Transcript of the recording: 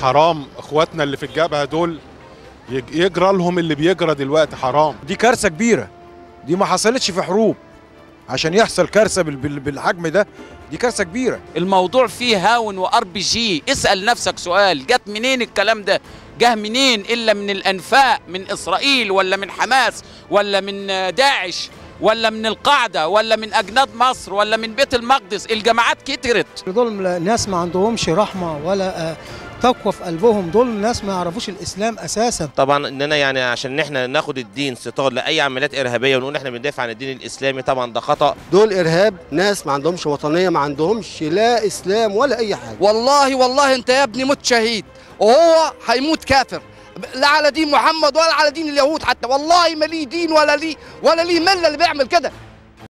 حرام اخواتنا اللي في الجبهه دول يج- يجرى لهم اللي بيجرى دلوقتي حرام دي كارثه كبيره دي ما حصلتش في حروب عشان يحصل كارثه بال- بال- بالحجم ده دي كارثه كبيره الموضوع فيه هاون وار بي جي اسال نفسك سؤال جت منين الكلام ده جه منين الا من الانفاق من اسرائيل ولا من حماس ولا من داعش ولا من القاعده ولا من اجناد مصر ولا من بيت المقدس الجماعات كترت دول ناس ما عندهمش رحمه ولا آه، تقوى في قلبهم دول ناس ما يعرفوش الاسلام اساسا طبعا اننا يعني عشان احنا ناخد الدين ستار لاي عمليات ارهابيه ونقول احنا بندافع عن الدين الاسلامي طبعا ده خطا دول ارهاب ناس ما عندهمش وطنيه ما عندهمش لا اسلام ولا اي حاجه والله والله انت يا ابني مت شهيد وهو هيموت كافر لا على دين محمد ولا على دين اليهود حتى والله ما ليه دين ولا ليه ولا ليه مله اللي بيعمل كده